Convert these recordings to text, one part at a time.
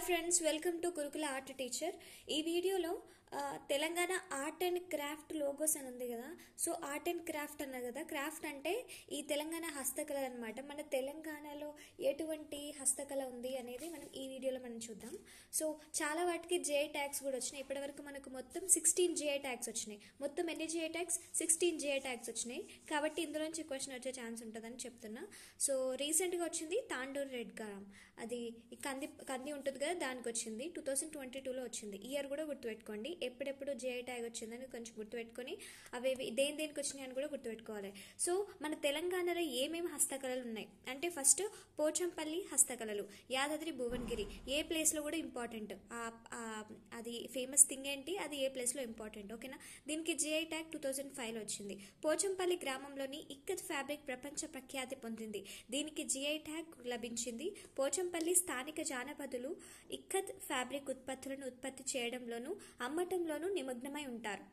Friends welcome to Gurukula art teacher ఈ వీడియోలో ఆ, Telangana art and craft logos అని ఉంది కదా సో ఆర్ట్ అండ్ క్రాఫ్ట్ అన్న కదా క్రాఫ్ట్ అంటే ఈ తెలంగాణ హస్తకళ అనమాట మన తెలంగాణలో ఎటువంటి హస్తకళ ఉంది అనేది మనం ఈ వీడియోలో మనం చూద్దాం సో చాలా వాటికి జేఐ ట్యాగ్స్ కూడా వచ్చినాయి ఇప్పటివరకు మనకు మొత్తం సిక్స్టీన్ జేఐ ట్యాగ్స్ వచ్చినాయి మొత్తం ఎన్ని GI tags sixteen GI tags వచ్చినాయి కాబట్టి ఇందులోంచి క్వశ్చన్ వచ్చే ఛాన్స్ ఉంటుందని చెప్తున్నా సో రీసెంట్గా వచ్చింది తాండూర్ రెడ్ గారం అది ఈ కంది కంది ఉంటుంది కదా దానికి వచ్చింది టూ థౌసండ్ ట్వంటీ టూలో వచ్చింది ఇయర్ కూడా గుర్తుపెట్టుకోండి ఎప్పుడెప్పుడు జేఐ ట్యాగ్ వచ్చిందని కొంచెం గుర్తుపెట్టుకొని అవి ఇవి దేని దేనికి వచ్చినాయి అని కూడా గుర్తుపెట్టుకోవాలి సో మన తెలంగాణలో ఏమేమి హస్తకళలు ఉన్నాయి అంటే ఫస్ట్ పోచంపల్లి హస్తకళలు యాదాద్రి భువనగిరి ఏ ప్లేస్లో కూడా ఇంపార్టెంట్ అది ఫేమస్ థింగ్ ఏంటి అది ఏ ప్లేస్లో ఇంపార్టెంట్ ఓకేనా దీనికి జిఐ ట్యాగ్ టూ థౌజండ్ ఫైవ్లో వచ్చింది పోచంపల్లి గ్రామంలోని ఇక్కత్ ఫ్యాబ్రిక్ ప్రపంచ ప్రఖ్యాతి పొందింది దీనికి జిఐ ట్యాగ్ లభించింది పోచంపల్లి స్థానిక జానపదులు ఇక్కత్ ఫ్యాబ్రిక్ ఉత్పత్తులను ఉత్పత్తి చేయడంలోనూ అమ్మటంలోనూ నిమగ్నమై ఉంటారు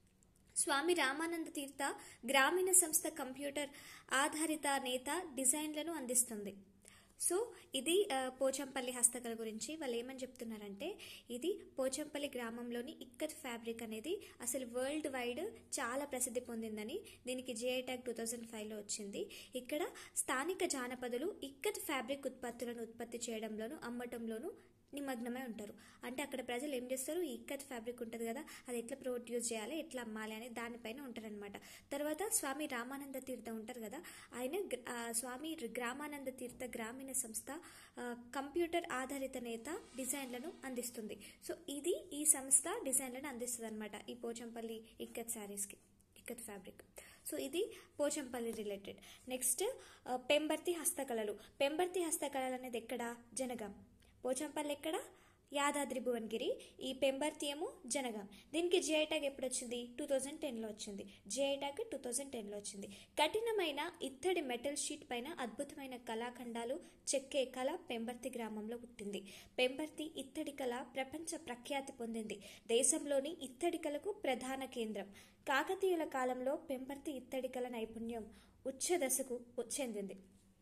స్వామి రామానంద తీర్థ గ్రామీణ సంస్థ కంప్యూటర్ ఆధారిత నేత డిజైన్లను అందిస్తుంది సో ఇది ఆ, పోచంపల్లి హస్తకళ గురించి వాళ్ళు ఏమని చెప్తున్నారంటే ఇది పోచంపల్లి గ్రామంలోని ఇక్కత్ ఫ్యాబ్రిక్ అనేది అసలు వరల్డ్ వైడ్ చాలా ప్రసిద్ధి పొందిందని దీనికి జిఐ ట్యాగ్ టూ థౌజండ్ ఫైవ్లో వచ్చింది ఇక్కడ స్థానిక జానపదులు ఇక్కత్ ఫ్యాబ్రిక్ ఉత్పత్తులను ఉత్పత్తి చేయడంలోను అమ్మటంలోను నిమగ్నమై ఉంటారు అంటే అక్కడ ప్రజలు ఏం చేస్తారు ఈ ఇక్కత్ ఫ్యాబ్రిక్ ఉంటుంది కదా అది ఎట్లా ప్రొడ్యూస్ చేయాలి ఎట్లా అమ్మాలి అని దానిపైన ఉంటారనమాట తర్వాత స్వామి రామానంద తీర్థ ఉంటారు కదా ఆయన గ్ర- ఆ, స్వామి గ్రామానంద తీర్థ గ్రామీణ సంస్థ ఆ, కంప్యూటర్ ఆధారిత నేత డిజైన్లను అందిస్తుంది సో ఇది ఈ సంస్థ డిజైన్లను అందిస్తుంది అనమాట ఈ పోచంపల్లి ఇక్కత్ శారీస్కి ఇక్కత్ ఫ్యాబ్రిక్ సో ఇది పోచంపల్లి రిలేటెడ్ నెక్స్ట్ ఆ, పెంబర్తి హస్తకళలు పెంబర్తి హస్తకళలు అనేది ఎక్కడ జనగాం పోచంపల్లి ఎక్కడ యాదాద్రి భువనగిరి ఈ పెంబర్తి ఏమో జనగాం దీనికి జిఐ ట్యాగ్ ఎప్పుడు వచ్చింది టూ థౌజండ్ టెన్లో వచ్చింది జిఐ ట్యాగ్ టూ థౌజండ్ టెన్లో వచ్చింది కఠినమైన ఇత్తడి మెటల్ షీట్ పైన అద్భుతమైన కళాఖండాలు చెక్కే కళ పెంబర్తి గ్రామంలో పుట్టింది పెంబర్తి ఇత్తడి కళ ప్రపంచ ప్రఖ్యాతి పొందింది దేశంలోని ఇత్తడి కళకు ప్రధాన కేంద్రం కాకతీయుల కాలంలో పెంబర్తి ఇత్తడి కళ నైపుణ్యం ఉచ్చ దశకు చెందింది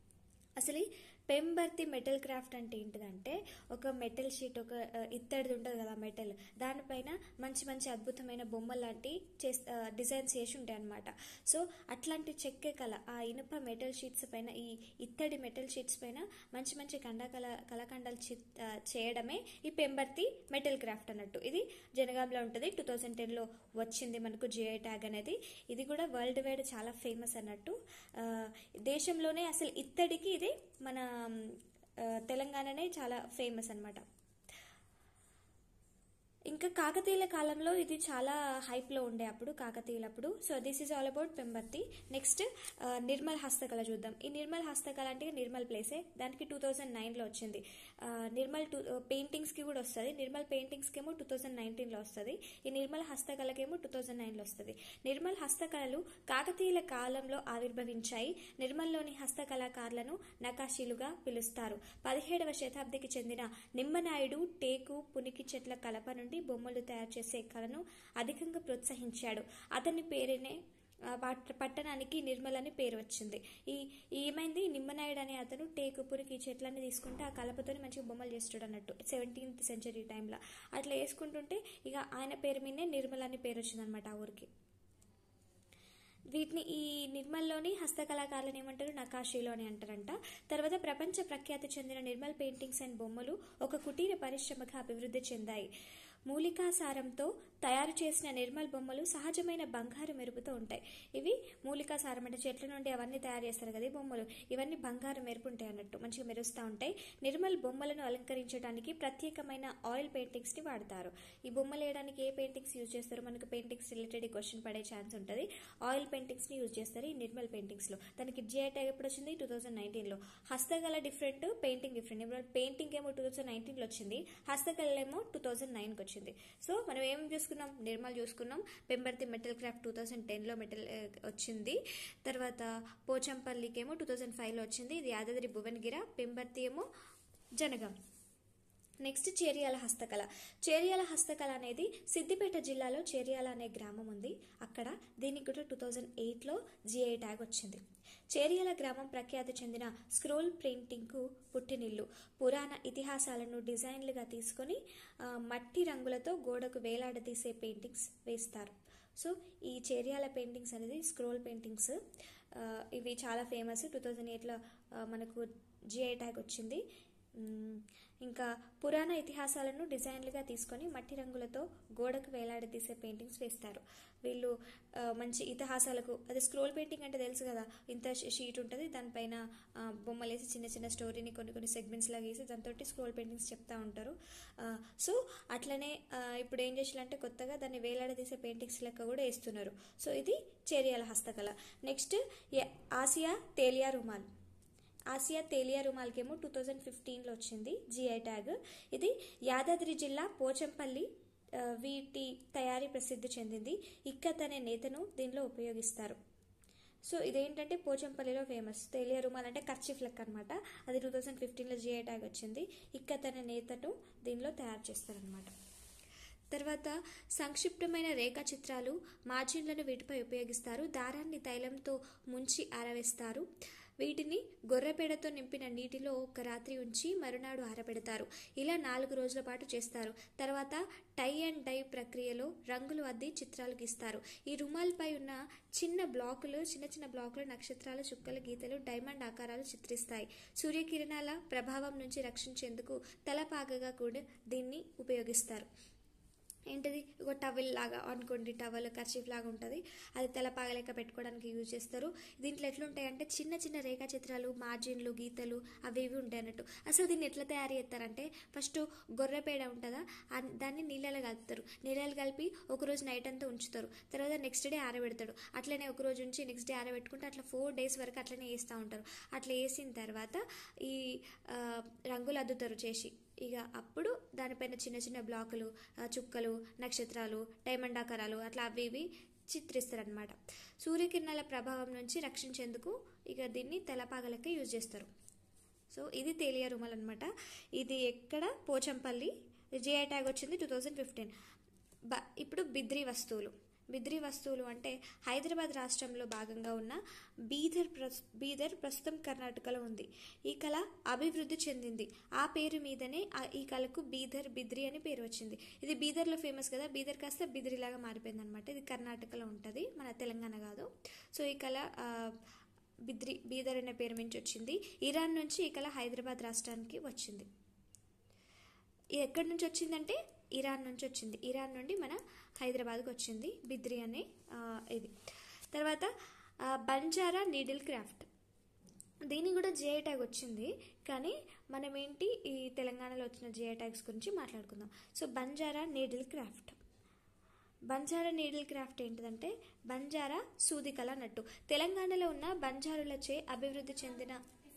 అసలు ఈ పెంబర్తి మెటల్ క్రాఫ్ట్ అంటే ఏంటిదంటే ఒక మెటల్ షీట్ ఒక ఆ, ఇత్తడిది ఉంటుంది కదా మెటల్ దానిపైన మంచి మంచి అద్భుతమైన బొమ్మలు లాంటి చేస్ ఆ, డిజైన్స్ చేసి ఉంటాయి అనమాట సో అట్లాంటి చెక్కే కళ ఆ ఇనుప మెటల్ షీట్స్ పైన ఈ ఇత్తడి మెటల్ షీట్స్ పైన మంచి మంచి కండకల కళకండాలు చి ఆ, చేయడమే ఈ పెంబర్తి మెటల్ క్రాఫ్ట్ అన్నట్టు ఇది జనగాంలో ఉంటుంది టూ థౌజండ్ టెన్లో వచ్చింది మనకు జిఐ ట్యాగ్ అనేది ఇది కూడా వరల్డ్ వైడ్ చాలా ఫేమస్ అన్నట్టు ఆ, దేశంలోనే అసలు ఇత్తడికి ఇది మన ఆ, తెలంగాణనే చాలా ఫేమస్ అన్నమాట ఇంకా కాకతీయుల కాలంలో ఇది చాలా హైప్లో ఉండే అప్పుడు కాకతీయులప్పుడు so this is all about Pembarthi next Nirmal హస్తకళ చూద్దాం ఈ నిర్మల్ హస్తకళ అంటే నిర్మల్ ప్లేసే దానికి టూ థౌజండ్ నైన్లో వచ్చింది ఆ, నిర్మల్ టూ పెయింటింగ్స్కి కూడా వస్తుంది నిర్మల్ పెయింటింగ్స్కి ఏమో టూ థౌజండ్ నైన్టీన్లో వస్తుంది ఈ నిర్మల్ హస్తకళకేమో టూ థౌజండ్ నైన్లో వస్తుంది నిర్మల్ హస్తకళలు కాకతీయుల కాలంలో ఆవిర్భవించాయి నిర్మల్లోని హస్తకళాకారులను నకాశీలుగా పిలుస్తారు పదిహేడవ శతాబ్దికి చెందిన నిమ్మనాయుడు టేకు పునికి చెట్ల కలప నుండి బొమ్మలు తయారు చేసే కళను అధికంగా ప్రోత్సహించాడు అతని పేరునే ఆ, పట్- పట్టణానికి నిర్మల్ అని పేరు వచ్చింది ఈ ఈ ఏమైంది నిమ్మనాయుడు అనే అతను టేకు పురికి చెట్లన్నీ తీసుకుంటే ఆ కలపతోని మంచిగా బొమ్మలు చేస్తాడు అన్నట్టు సెవెంటీన్త్ సెంచరీ టైంలో అట్లా వేసుకుంటుంటే ఇక ఆయన పేరు మీదనే నిర్మల్ అని పేరు వచ్చిందనమాట ఆ ఊరికి వీటిని ఈ నిర్మల్లోని హస్తకళాకారులను ఏమంటారు నకాశీలు అని అంటారంట తర్వాత ప్రపంచ ప్రఖ్యాతి చెందిన నిర్మల్ పెయింటింగ్స్ అండ్ బొమ్మలు ఒక కుటీర పరిశ్రమగా అభివృద్ధి చెందాయి మూలికా సారంతో తయారు చేసిన నిర్మల్ బొమ్మలు సహజమైన బంగారు మెరుపుతో ఉంటాయి ఇవి మూలికా సారం అంటే చెట్ల నుండి అవన్నీ తయారు చేస్తారు కదా ఈ బొమ్మలు ఇవన్నీ బంగారు మెరుపు ఉంటాయి అన్నట్టు మంచిగా మెరుస్తూ ఉంటాయి నిర్మల్ బొమ్మలను అలంకరించడానికి ప్రత్యేకమైన ఆయిల్ పెయింటింగ్స్ ని వాడతారు ఈ బొమ్మలు వేయడానికి ఏ పెయింటింగ్స్ యూజ్ చేస్తారు మనకు పెయింటింగ్స్ రిలేటెడ్ క్వశ్చన్ పడే ఛాన్స్ ఉంటుంది ఆయిల్ పెయింటింగ్స్ ని యూజ్ చేస్తారు ఈ నిర్మల్ పెయింటింగ్స్ లో దానికి జిఐ ట్యాగ్ ఎప్పుడు వచ్చింది టూ థౌసండ్ నైన్టీన్ లో హస్తకళ డిఫరెంట్ పెయింటింగ్ డిఫరెంట్ ఇప్పుడు పెయింటింగ్ ఏమో టూ థౌసండ్ నైన్టీన్ లో వచ్చింది హస్తకళ ఏమో టూ థౌసండ్ నైన్ కి వచ్చింది సో మనం ఏం చూసుకున్నాం నిర్మల్ చూసుకున్నాం Pembarthi metal craft two thousand ten లో మెటల్ ఆ, వచ్చింది తర్వాత పోచంపల్లికి ఏమో టూ థౌసండ్ ఫైవ్ లో వచ్చింది ఇది యాదాద్రి భువనగిర పెంబర్తి ఏమో జనగాం నెక్స్ట్ చేరియాల హస్తకళ చేరియాల హస్తకళ అనేది సిద్దిపేట జిల్లాలో చేరియాల అనే గ్రామం ఉంది అక్కడ దీనికి కూడా టూ థౌజండ్ ఎయిట్లో జిఐ ట్యాగ్ వచ్చింది చేరియాల గ్రామం ప్రఖ్యాతి చెందిన స్క్రోల్ పెయింటింగ్కు పుట్టినిల్లు పురాణ ఇతిహాసాలను డిజైన్లుగా తీసుకొని ఆ, మట్టి రంగులతో గోడకు వేలాడదీసే పెయింటింగ్స్ వేస్తారు సో ఈ చేరియాల పెయింటింగ్స్ అనేది స్క్రోల్ పెయింటింగ్స్ ఆ, ఇవి చాలా ఫేమస్ టూ థౌజండ్ ఎయిట్లో మనకు జిఐ ట్యాగ్ వచ్చింది మ్మ్. ఇంకా పురాణ ఇతిహాసాలను డిజైన్లుగా తీసుకొని మట్టి రంగులతో గోడకు వేలాడదీసే పెయింటింగ్స్ వేస్తారు వీళ్ళు ఆ, మంచి ఇతిహాసాలకు అది స్క్రోల్ పెయింటింగ్ అంటే తెలుసు కదా ఇంత షీట్ ఉంటుంది దానిపైన ఆ, బొమ్మలు వేసి చిన్న చిన్న స్టోరీని కొన్ని కొన్ని సెగ్మెంట్స్ లాగా వేసి దాంతో స్క్రోల్ పెయింటింగ్స్ చెప్తా ఉంటారు ఆ, సో అట్లనే ఆ, ఇప్పుడు ఏం చేయాలంటే కొత్తగా దాన్ని వేలాడదీసే పెయింటింగ్స్ లెక్క కూడా వేస్తున్నారు సో ఇది చేరియాల హస్తకళ నెక్స్ట్ ఎ- ఆసియా తేలియా రుమాల్ ఆసియా తేలియా రుమాల్కేమో టూ థౌజండ్ ఫిఫ్టీన్లో వచ్చింది జిఐ ట్యాగ్ ఇది యాదాద్రి జిల్లా పోచంపల్లి ఆ, వీటి తయారీ ప్రసిద్ధి చెందింది ఇక్కత్ అనే నేతను దీనిలో ఉపయోగిస్తారు సో ఇదేంటంటే పోచంపల్లిలో ఫేమస్ తేలియా రుమాల్ అంటే కర్చీఫ్ లెక్క అనమాట అది టూ థౌజండ్ ఫిఫ్టీన్లో జిఐ ట్యాగ్ వచ్చింది ఇక్కత్ అనే నేతను దీనిలో తయారు చేస్తారనమాట తర్వాత సంక్షిప్తమైన రేఖా చిత్రాలు మార్జిన్లను వీటిపై ఉపయోగిస్తారు దారాన్ని తైలంతో ముంచి ఆరవేస్తారు వీటిని గొర్రెపేడతో నింపిన నీటిలో ఒక రాత్రి ఉంచి మరునాడు ఆరబెడతారు ఇలా నాలుగు రోజుల పాటు చేస్తారు తర్వాత టై అండ్ డై ప్రక్రియలో రంగులు అద్ది చిత్రాలు గీస్తారు ఈ రుమాల్పై ఉన్న చిన్న బ్లాకులు చిన్న చిన్న బ్లాకులు నక్షత్రాలు చుక్కలు గీతలు డైమండ్ ఆకారాలు చిత్రిస్తాయి సూర్యకిరణాల ప్రభావం నుంచి రక్షించేందుకు తలపాగగా కూడా దీన్ని ఉపయోగిస్తారు ఏంటిది ఒక టవల్ లాగా అనుకోండి టవల్ కర్చీఫ్ లాగా ఉంటుంది అది తలపాగ లెక్క పెట్టుకోవడానికి యూజ్ చేస్తారు దీంట్లో ఎట్లుంటాయి అంటే చిన్న చిన్న రేఖా చిత్రాలు మార్జిన్లు గీతలు అవి ఇవి ఉంటాయి అన్నట్టు అసలు దీన్ని ఎట్లా తయారు చేస్తారంటే ఫస్ట్ గొర్రెపేడ ఉంటుందా ఆ- దాన్ని నీళ్ళలో కలుపుతారు నీళ్ళలో కలిపి ఒకరోజు నైట్ అంతా ఉంచుతారు తర్వాత నెక్స్ట్ డే ఆరబెడతాడు అట్లనే ఒక రోజు ఉంచి నెక్స్ట్ డే ఆరబెట్టుకుంటే అట్లా ఫోర్ డేస్ వరకు అట్లనే వేస్తూ ఉంటారు అట్లా వేసిన తర్వాత ఈ ఆ, రంగులు అద్దుతారు చేసి ఇక అప్పుడు దానిపైన చిన్న చిన్న బ్లాకులు ఆ, చుక్కలు నక్షత్రాలు డైమండ్ ఆకారాలు అట్లా అవి ఇవి చిత్రిస్తారనమాట సూర్యకిరణాల ప్రభావం నుంచి రక్షించేందుకు ఇక దీన్ని తెలపాగలకి యూజ్ చేస్తారు సో ఇది తేలియా రుమాల్ అనమాట ఇది ఎక్కడ పోచంపల్లి జిఐ ట్యాగ్ వచ్చింది టూ థౌజండ్ ఫిఫ్టీన్ బ ఇప్పుడు బిద్రీ వస్తువులు బిద్రీ వస్తువులు అంటే హైదరాబాద్ రాష్ట్రంలో భాగంగా ఉన్న బీదర్ ప్రస్ బీదర్ ప్రస్తుతం కర్ణాటకలో ఉంది ఈ కళ అభివృద్ధి చెందింది ఆ పేరు మీదనే ఆ- ఈ కళకు బీదర్ బిద్రి అని పేరు వచ్చింది ఇది బీదర్లో ఫేమస్ కదా బీదర్ కాస్త బిద్రి లాగా మారిపోయింది అనమాట ఇది కర్ణాటకలో ఉంటుంది మన తెలంగాణ కాదు సో ఈ కళ ఆ, బిద్రి బీదర్ అనే పేరు నుంచి వచ్చింది ఇరాన్ నుంచి ఈ కళ హైదరాబాద్ రాష్ట్రానికి వచ్చింది ఇది ఎక్కడి నుంచి వచ్చిందంటే ఇరాన్ నుంచి వచ్చింది ఇరాన్ నుండి మన హైదరాబాద్కి వచ్చింది బిద్రి అనే ఆ, ఇది తర్వాత ఆ, బంజారా నీడిల్ క్రాఫ్ట్ దీనికి కూడా జిఐ ట్యాగ్ వచ్చింది కానీ మనం ఏంటి ఈ తెలంగాణలో వచ్చిన జిఐ ట్యాగ్స్ గురించి మాట్లాడుకుందాం so Banjara needle craft Banjara needle craft ఏంటిదంటే బంజారా సూది కళ అన్నట్టు తెలంగాణలో ఉన్న బంజారులచే అభివృద్ధి చెందిన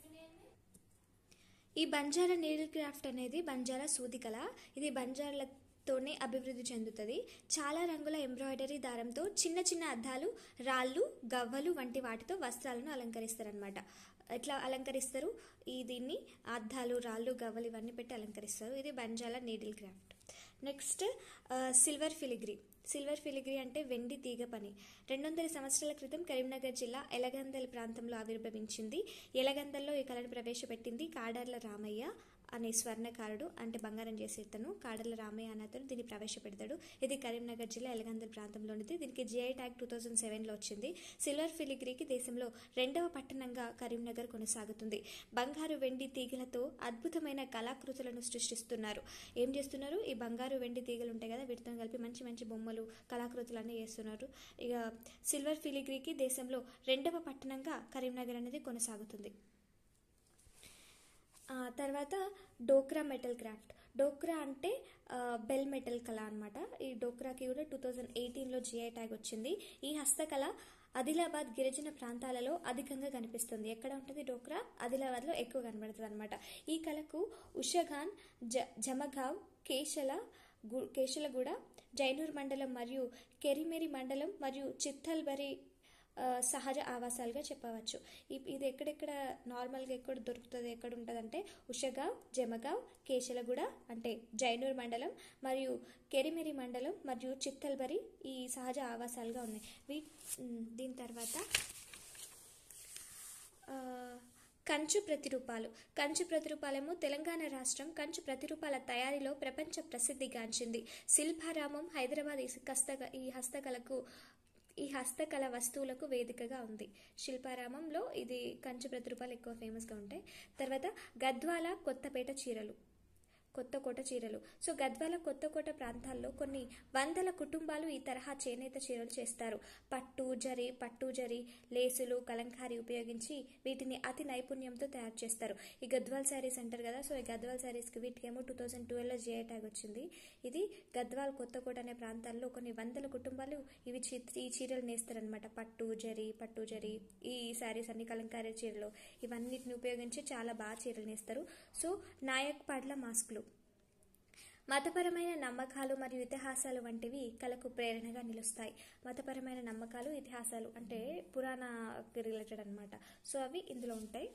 ఈ బంజారా నీడిల్ క్రాఫ్ట్ అనేది బంజారా సూది కళ ఇది బంజారాలతోనే అభివృద్ధి చెందుతుంది చాలా రంగుల ఎంబ్రాయిడరీ దారంతో చిన్న చిన్న అద్దాలు రాళ్ళు గవ్వలు వంటి వాటితో వస్త్రాలను అలంకరిస్తారనమాట ఎట్లా అలంకరిస్తారు ఈ దీన్ని అద్దాలు రాళ్ళు గవ్వలు ఇవన్నీ పెట్టి అలంకరిస్తారు ఇది Banjara needle craft next silver filigree silver filigree అంటే వెండి తీగ పని రెండు వందల సంవత్సరాల క్రితం కరీంనగర్ జిల్లా ఎలగందల్ ప్రాంతంలో ఆవిర్భవించింది ఎలగందల్లో ఈ కళను ప్రవేశపెట్టింది కాడర్ల రామయ్య అనే స్వర్ణకారుడు అంటే బంగారం చేసే ఇతను కాడర్ల రామయ్య అనే అతను దీన్ని ప్రవేశపెడతాడు ఇది కరీంనగర్ జిల్లా ఎలగందల్ ప్రాంతంలోనిది దీనికి జిఐ ట్యాగ్ టూ థౌజండ్ సెవెన్లో వచ్చింది సిల్వర్ ఫిలిగ్రీకి దేశంలో రెండవ పట్టణంగా కరీంనగర్ కొనసాగుతుంది బంగారు వెండి తీగలతో అద్భుతమైన కళాకృతులను సృష్టిస్తున్నారు ఏం చేస్తున్నారు ఈ బంగారు వెండి తీగలు ఉంటాయి కదా వీటితో కలిపి మంచి మంచి బొమ్మలు కళాకృతులు అన్నీ చేస్తున్నారు ఇక సిల్వర్ ఫిలిగ్రీకి దేశంలో రెండవ పట్టణంగా కరీంనగర్ అనేది కొనసాగుతుంది ఆ, తర్వాత డోక్రా మెటల్ క్రాఫ్ట్ డోక్రా అంటే ఆ, బెల్ మెటల్ కళ అనమాట ఈ డోక్రాకి కూడా టూ థౌజండ్ ఎయిటీన్లో జిఐ ట్యాగ్ వచ్చింది ఈ హస్తకళ ఆదిలాబాద్ గిరిజన ప్రాంతాలలో అధికంగా కనిపిస్తుంది ఎక్కడ ఉంటుంది డోక్రా ఆదిలాబాద్లో ఎక్కువ కనబడుతుంది అనమాట ఈ కళకు ఉషగాన్ జ జమగావ్ కేశల గు- కేశలగూడ జైనూర్ మండలం మరియు కెరిమెరి మండలం మరియు చిత్తల్బరి ఆ, సహజ ఆవాసాలుగా చెప్పవచ్చు ఇ- ఇది ఎక్కడెక్కడ నార్మల్గా ఎక్కడ దొరుకుతుంది ఎక్కడ ఉంటుంది అంటే ఉషగావ్ జమగావ్ కేశలగూడ అంటే జైనూర్ మండలం మరియు కెరిమిరి మండలం మరియు చిత్తల్బరి ఈ సహజ ఆవాసాలుగా ఉన్నాయి వీ ఉమ్, దీని తర్వాత ఆ, కంచు ప్రతిరూపాలు కంచు ప్రతిరూపాలేమో తెలంగాణ రాష్ట్రం కంచు ప్రతిరూపాల తయారీలో ప్రపంచ ప్రసిద్ధిగాంచింది శిల్పారామం హైదరాబాద్ ఈ హస్తక ఈ హస్తకళకు ఈ హస్తకళ వస్తువులకు వేదికగా ఉంది శిల్పారామంలో ఇది కంచు ప్రతిరూపాలు ఎక్కువ ఫేమస్గా ఉంటాయి తర్వాత గద్వాల కొత్తపేట చీరలు కొత్తకోట చీరలు సో గద్వాల కొత్తకోట ప్రాంతాల్లో కొన్ని వందల కుటుంబాలు ఈ తరహా చేనేత చీరలు చేస్తారు పట్టు జరి పట్టు జరి లేసులు కలంకారీ ఉపయోగించి వీటిని అతి నైపుణ్యంతో తయారు చేస్తారు ఈ గద్వాల్ శారీస్ అంటారు కదా సో ఈ గద్వాల్ శారీస్కి వీటికేమో టూ థౌజండ్ ట్వెల్వ్లో జిఐ ట్యాగ్ వచ్చింది ఇది గద్వాల్ కొత్తకోట అనే ప్రాంతాల్లో కొన్ని వందల కుటుంబాలు ఇవి చీ- ఈ చీరలు నేస్తారనమాట పట్టు జరి పట్టు జరి ఈ శారీస్ అన్ని కలంకారీ చీరలు ఇవన్నిటిని ఉపయోగించి చాలా బాగా చీరలు నేస్తారు సో నాయక్ పాడ్ల మాస్కులు మతపరమైన నమ్మకాలు మరియు ఇతిహాసాలు వంటివి కళకు ప్రేరణగా నిలుస్తాయి మతపరమైన నమ్మకాలు ఇతిహాసాలు అంటే పురాణ రిలేటెడ్ అన్నమాట సో అవి ఇందులో ఉంటాయి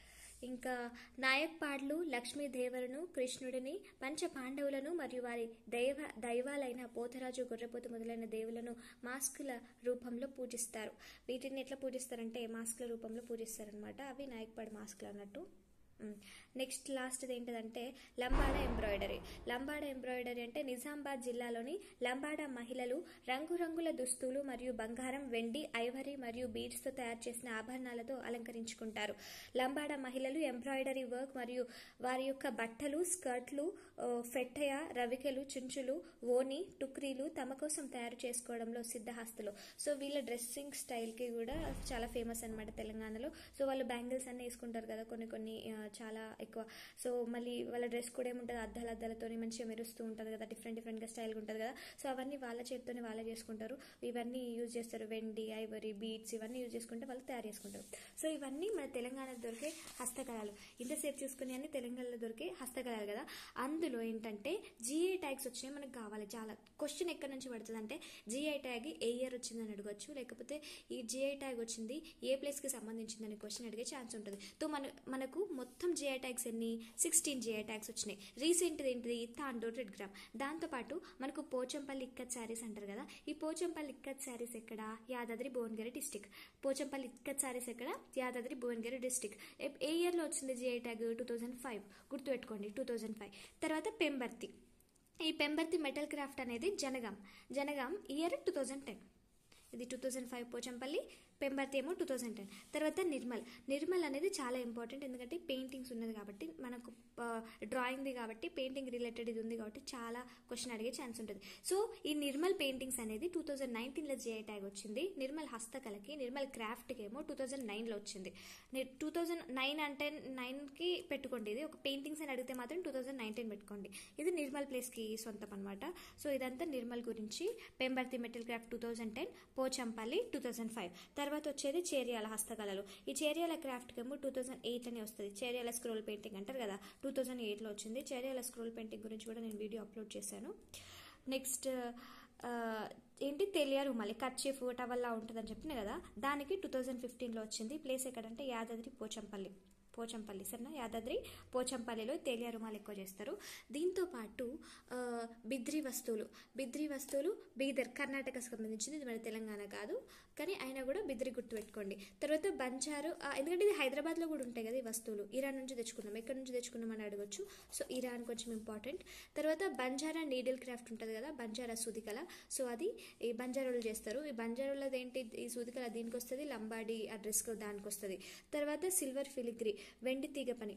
ఇంకా నాయక్ పాడ్లు లక్ష్మీదేవరును కృష్ణుడిని పంచ పాండవులను మరియు వారి దైవ దైవాలైన పోతరాజు గొర్రెపోతు మొదలైన దేవులను మాస్కుల రూపంలో పూజిస్తారు వీటిని ఎట్లా పూజిస్తారంటే మాస్కుల రూపంలో పూజిస్తారనమాట అవి నాయక్ పాడ్ మాస్కులు అన్నట్టు నెక్స్ట్ లాస్ట్ ఏంటిదంటే లంబాడ ఎంబ్రాయిడరీ లంబాడ ఎంబ్రాయిడరీ అంటే నిజామాబాద్ జిల్లాలోని లంబాడ మహిళలు రంగురంగుల దుస్తులు మరియు బంగారం వెండి ఐవరీ మరియు బీడ్స్తో తయారు చేసిన ఆభరణాలతో అలంకరించుకుంటారు లంబాడ మహిళలు ఎంబ్రాయిడరీ వర్క్ మరియు వారి యొక్క బట్టలు స్కర్ట్లు ఆ, ఫెట్టయ రవికెలు చుంచులు ఓని టుక్రీలు తమ కోసం తయారు చేసుకోవడంలో సిద్ధహస్తులు సో వీళ్ళ డ్రెస్సింగ్ స్టైల్కి కూడా చాలా ఫేమస్ అనమాట తెలంగాణలో సో వాళ్ళు బ్యాంగిల్స్ అన్నీ వేసుకుంటారు కదా కొన్ని కొన్ని ఆ, చాలా ఎక్కువ సో మళ్ళీ వాళ్ళ డ్రెస్ కూడా ఏముంటుంది అద్దాల అద్దాలతోని మంచిగా మెరుస్తూ ఉంటుంది కదా డిఫరెంట్ డిఫరెంట్గా స్టైల్గా ఉంటుంది కదా సో అవన్నీ వాళ్ళ చేతితోనే వాళ్ళే చేసుకుంటారు ఇవన్నీ యూజ్ చేస్తారు వెండి ఐవరీ బీట్స్ ఇవన్నీ యూజ్ చేసుకుంటే వాళ్ళు తయారు చేసుకుంటారు సో ఇవన్నీ మన తెలంగాణలో దొరికే హస్తకళలు ఇంతసేపు చూసుకునే అన్ని తెలంగాణలో దొరికే హస్తకళలు కదా అందులో ఏంటంటే జిఐ ట్యాగ్స్ వచ్చినాయి మనకు కావాలి చాలా క్వశ్చన్ ఎక్కడి నుంచి పడుతుంది అంటే జిఐ ట్యాగ్ ఏ ఇయర్ వచ్చిందని అడగచ్చు లేకపోతే ఈ జిఐ ట్యాగ్ వచ్చింది ఏ ప్లేస్కి సంబంధించిందని క్వశ్చన్ అడిగే ఛాన్స్ ఉంటుంది సో మన మనకు మొత్తం జిఐ ట్యాగ్స్ ఎన్ని సిక్స్టీన్ జిఐ ట్యాగ్స్ వచ్చినాయి రీసెంట్ది ఏంటిది తాండూర్ రెడ్ గ్రామ్ దాంతోపాటు మనకు పోచంపల్లి ఇక్కత్ శారీస్ అంటారు కదా ఈ పోచంపల్లి ఇక్కత్ శారీస్ ఎక్కడ యాదాద్రి భువనగిరి డిస్టిక్ పోచంపల్లి ఇక్కత్ శారీస్ ఎక్కడ యాదాద్రి భువనగిరి డిస్టిక్ ఏ- ఏ ఇయర్లో వచ్చింది GI tag two thousand five గుర్తుపెట్టుకోండి టూ థౌజండ్ ఫైవ్ తర్వాత పెంబర్తి ఈ పెంబర్తి మెటల్ క్రాఫ్ట్ అనేది Jangaon Jangaon year two thousand ten ఇది two thousand five Pochampally Pembarthi ఏమో టూ థౌజండ్ టెన్ తర్వాత నిర్మల్ నిర్మల్ అనేది చాలా ఇంపార్టెంట్ ఎందుకంటే పెయింటింగ్స్ ఉన్నది కాబట్టి మనకు డ్రాయింగ్ది కాబట్టి పెయింటింగ్ రిలేటెడ్ ఇది ఉంది కాబట్టి చాలా క్వశ్చన్ అడిగే ఛాన్స్ ఉంటుంది సో ఈ నిర్మల్ పెయింటింగ్స్ అనేది టూ థౌజండ్ నైన్టీన్లో జిఐ ట్యాగ్ వచ్చింది నిర్మల్ హస్తకళకి నిర్మల్ క్రాఫ్ట్కి ఏమో టూ థౌజండ్ నైన్లో వచ్చింది టూ థౌజండ్ నైన్ అంటే నైన్కి పెట్టుకోండి ఇది ఒక పెయింటింగ్స్ అని అడిగితే మాత్రం టూ థౌజండ్ నైన్టీన్ పెట్టుకోండి ఇది నిర్మల్ ప్లేస్కి సొంతం అనమాట సో ఇదంతా నిర్మల్ గురించి Pembarthi metal craft two thousand ten Pochampally two thousand five తర్వాత వచ్చేది చేరియాల హస్తకళలు ఈ చేరియాల క్రాఫ్ట్కి ఏమో టూ థౌజండ్ ఎయిట్ అని వస్తుంది చేరియాల స్క్రోల్ పెయింటింగ్ అంటారు కదా టూ థౌజండ్ ఎయిట్లో వచ్చింది చేరియాల స్క్రోల్ పెయింటింగ్ గురించి కూడా నేను వీడియో అప్లోడ్ చేశాను నెక్స్ట్ ఆ, ఏంటి తెలియ రుమాలి కర్చీఫ్ టవల్లా ఉంటుందని చెప్పిన కదా దానికి టూ థౌజండ్ ఫిఫ్టీన్లో వచ్చింది ప్లేస్ ఎక్కడంటే యాదాద్రి పోచంపల్లి పోచంపల్లి సరేనా యాదాద్రి పోచంపల్లిలో తేలియా రుమాలు ఎక్కువ చేస్తారు దీంతో పాటు ఆ, బిద్రి వస్తువులు బిద్రి వస్తువులు బీదర్ కర్ణాటకకు సంబంధించింది ఇది మన తెలంగాణ కాదు కానీ అయినా కూడా బిద్రి గుర్తు పెట్టుకోండి తర్వాత బంచారు ఆ, ఎందుకంటే ఇది హైదరాబాద్లో కూడా ఉంటాయి కదా ఈ వస్తువులు ఇరాన్ నుంచి తెచ్చుకున్నాం ఎక్కడి నుంచి తెచ్చుకున్నాం అని అడగొచ్చు సో ఇరాన్ కొంచెం ఇంపార్టెంట్ తర్వాత బంజారా నీడిల్ క్రాఫ్ట్ ఉంటుంది కదా బంజారా సూదికల సో అది ఈ బంజారాలు చేస్తారు ఈ బంజారాలది ఏంటి ఈ సూదికల దీనికి వస్తుంది లంబాడి ఆ డ్రెస్కి దానికి వస్తుంది తర్వాత సిల్వర్ ఫిలిగ్రీ వెండి తీగ పని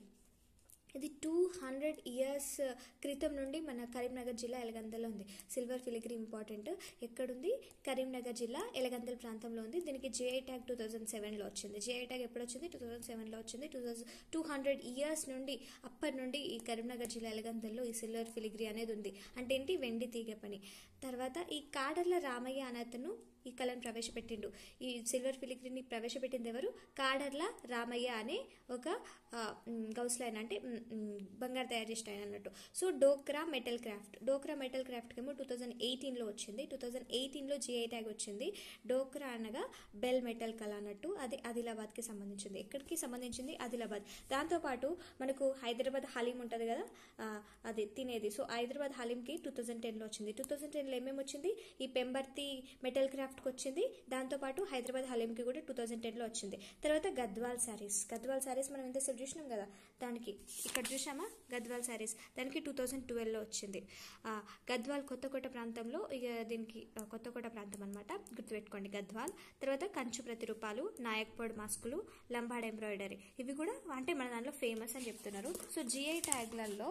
ఇది టూ హండ్రెడ్ ఇయర్స్ క్రితం నుండి మన కరీంనగర్ జిల్లా ఎలగందలో ఉంది సిల్వర్ ఫిలిగ్రీ ఇంపార్టెంట్ ఎక్కడుంది కరీంనగర్ జిల్లా ఎలగందల ప్రాంతంలో ఉంది దీనికి జిఐ ట్యాగ్ టూ థౌజండ్ సెవెన్లో వచ్చింది జిఐ ట్యాగ్ ఎప్పుడు వచ్చింది టూ థౌజండ్ సెవెన్లో వచ్చింది two thousand two hundred years నుండి అప్పటి నుండి ఈ కరీంనగర్ జిల్లా ఎలగందల్లో ఈ సిల్వర్ ఫిలిగ్రీ అనేది ఉంది అంటే ఏంటి వెండి తీగ పని తర్వాత ఈ కాడర్ల రామయ్య అనే అతను ఈ కళను ప్రవేశపెట్టిండు ఈ సిల్వర్ ఫిలిగ్రీని ప్రవేశపెట్టింది ఎవరు కాడర్ల రామయ్య అనే ఒక ఆ, మ్, గౌస్ లైన్ అంటే మ్, మ్, బంగారు తయారు చేసిన ఆయన అన్నట్టు so Dokra metal craft Dokra metal క్రాఫ్ట్కి ఏమో టూ థౌజండ్ ఎయిటీన్లో వచ్చింది టూ థౌజండ్ ఎయిటీన్లో జిఐ ట్యాగ్ వచ్చింది డోక్రా అనగా బెల్ మెటల్ కళ అన్నట్టు అది ఆదిలాబాద్కి సంబంధించింది ఎక్కడికి సంబంధించింది ఆదిలాబాద్ దాంతోపాటు మనకు హైదరాబాద్ హలీం ఉంటుంది కదా ఆ, అది తినేది సో హైదరాబాద్ హలీంకి టూ థౌజండ్ టెన్లో వచ్చింది టూ థౌజండ్ టెన్లో ఏమేమి వచ్చింది ఈ పెంబర్తి మెటల్ క్రాఫ్ట్కి వచ్చింది దాంతోపాటు హైదరాబాద్ హలీంకి కూడా టూ థౌజండ్ టెన్లో వచ్చింది తర్వాత గద్వాల్ శారీస్ గద్వాల్ శారీస్ మనం ఎంతసేపు చూసినాం కదా దానికి ఇక్కడ చూసామా గద్వాల్ శారీస్ దానికి టూ థౌజండ్ ట్వెల్వ్లో వచ్చింది ఆ, గద్వాల్ కొత్తకోట ప్రాంతంలో ఇక దీనికి ఆ, కొత్తకోట ప్రాంతం అనమాట గుర్తుపెట్టుకోండి గద్వాల్ తర్వాత కంచు ప్రతిరూపాలు నాయక్పడ్ మాస్కులు లంబాడ్ ఎంబ్రాయిడరీ ఇవి కూడా అంటే మన దాంట్లో ఫేమస్ అని చెప్తున్నారు సో జిఐ ట్యాగ్లలో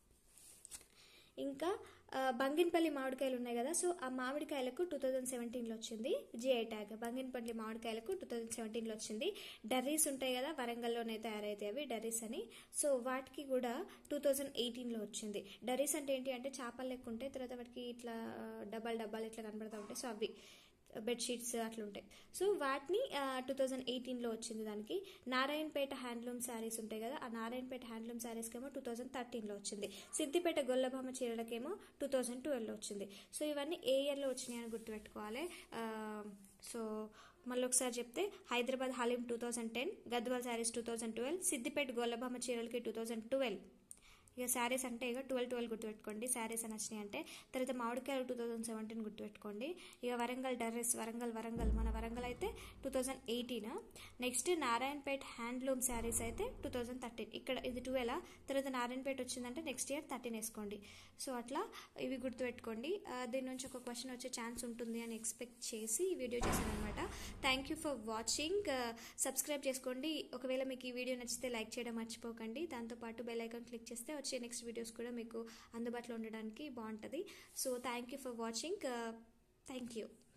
ఇంకా ఆ, బంగినపల్లి మామిడికాయలు ఉన్నాయి కదా సో ఆ మామిడికాయలకు టూ థౌజండ్ సెవెంటీన్లో వచ్చింది జిఐ ట్యాగ్ బంగినపల్లి మామిడికాయలకు టూ థౌజండ్ సెవెంటీన్లో వచ్చింది డర్రీస్ ఉంటాయి కదా వరంగల్లోనే తయారైతాయి అవి డర్రీస్ అని సో వాటికి కూడా టూ థౌజండ్ ఎయిటీన్లో వచ్చింది డర్రీస్ అంటే ఏంటి అంటే చేపలు లెక్క ఉంటాయి తర్వాత వాటికి ఇట్లా ఆ, డబ్బాలు డబ్బాలు ఇట్లా కనబడతా ఉంటాయి సో అవి బెడ్షీట్స్ అట్లా ఉంటాయి సో వాటిని టూ థౌజండ్ ఎయిటీన్లో వచ్చింది దానికి నారాయణపేట హ్యాండ్లూమ్ శారీస్ ఉంటాయి కదా ఆ నారాయణపేట హ్యాండ్లూమ్ శారీస్కి ఏమో టూ థౌజండ్ థర్టీన్లో వచ్చింది సిద్దిపేట గొల్లభామ చీరలకేమో టూ థౌజండ్ ట్వెల్వ్లో వచ్చింది సో ఇవన్నీ ఏ ఇయర్లో వచ్చినాయి అని గుర్తుపెట్టుకోవాలి ఆ, సో మళ్ళీ ఒకసారి చెప్తే Hyderabad haleem two thousand ten Gadwal saris two thousand twelve Siddipet Gollabhama చీరలకి టూ థౌజండ్ ట్వెల్వ్ ఇక శారీస్ అంటే ఇక ట్వెల్వ్ ట్వెల్వ్ గుర్తుపెట్టుకోండి శారీస్ అని వచ్చినాయి అంటే తర్వాత మామిడికాయలు టూ థౌజండ్ సెవెంటీన్ గుర్తుపెట్టుకోండి ఇక వరంగల్ డర్రెస్ వరంగల్ వరంగల్ మన వరంగల్ అయితే two thousand eighteen next Narayanpet handloom saris అయితే టూ థౌజండ్ థర్టీన్ ఇక్కడ ఇది ట్వెల్వ్ తర్వాత నారాయణపేట వచ్చిందంటే నెక్స్ట్ ఇయర్ థర్టీన్ వేసుకోండి సో అట్లా ఇవి గుర్తుపెట్టుకోండి ఆ, దీని నుంచి ఒక క్వశ్చన్ వచ్చే ఛాన్స్ ఉంటుంది అని ఎక్స్పెక్ట్ చేసి ఈ వీడియో చేశాను అనమాట thank you for watching subscribe చేసుకోండి ఒకవేళ మీకు ఈ వీడియో నచ్చితే లైక్ చేయడం మర్చిపోకండి దాంతోపాటు బెల్ ఐకాన్ క్లిక్ చేస్తే వచ్చే నెక్స్ట్ వీడియోస్ కూడా మీకు అందుబాటులో ఉండడానికి బాగుంటుంది so thank you for watching thank you